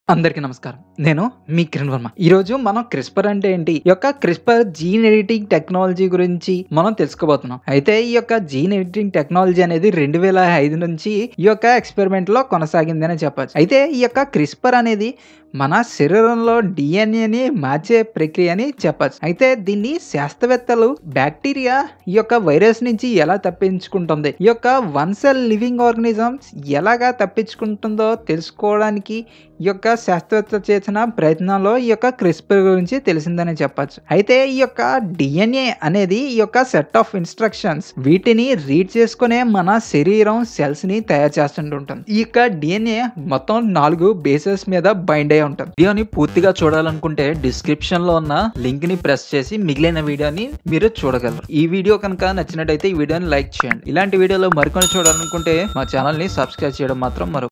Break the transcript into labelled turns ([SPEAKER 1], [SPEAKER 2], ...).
[SPEAKER 1] అందరికీ నమస్కారం నేను మీ కిరణ్ వర్మ ఈ రోజు మనం క్రిస్పర్ అంటే ఏంటి ఈ యొక్క క్రిస్పర్ జీన్ ఎడిటింగ్ టెక్నాలజీ గురించి మనం తెలుసుకోబోతున్నాం అయితే ఈ యొక్క జీన్ ఎడిటింగ్ టెక్నాలజీ అనేది రెండు వేల ఐదు నుంచి ఈ యొక్క ఎక్స్పెరిమెంట్ లో కొనసాగిందని చెప్పొచ్చు అయితే ఈ యొక్క క్రిస్పర్ అనేది మన శరీరంలో డిఎన్ఏని మార్చే ప్రక్రియ అని చెప్పచ్చు అయితే దీన్ని శాస్త్రవేత్తలు బ్యాక్టీరియా ఈ యొక్క వైరస్ నుంచి ఎలా తప్పించుకుంటుంది ఈ యొక్క వన్ సెల్ లివింగ్ ఆర్గనిజమ్స్ ఎలాగా తప్పించుకుంటుందో తెలుసుకోవడానికి ఈ యొక్క శాస్త్రవేత్త చేసిన ప్రయత్నంలో ఈ యొక్క క్రిస్పర్ గురించి తెలిసిందని చెప్పచ్చు అయితే ఈ యొక్క డిఎన్ఏ అనేది ఈ యొక్క సెట్ ఆఫ్ ఇన్స్ట్రక్షన్స్ వీటిని రీడ్ చేసుకునే మన శరీరం సెల్స్ ని తయారు చేస్తుంటుంది ఈ యొక్క డిఎన్ఏ మొత్తం నాలుగు బేసెస్ మీద బైండ్ అయి ఉంటుంది వీడియోని పూర్తిగా చూడాలనుకుంటే డిస్క్రిప్షన్ లో ఉన్న లింక్ ని ప్రెస్ చేసి మిగిలిన వీడియోని మీరు చూడగలరు ఈ వీడియో కనుక నచ్చినట్టయితే ఈ వీడియోని లైక్ చేయండి ఇలాంటి వీడియోలో మరికొన్ని చూడాలనుకుంటే మా ఛానల్ ని సబ్స్క్రైబ్ చేయడం మాత్రం మరో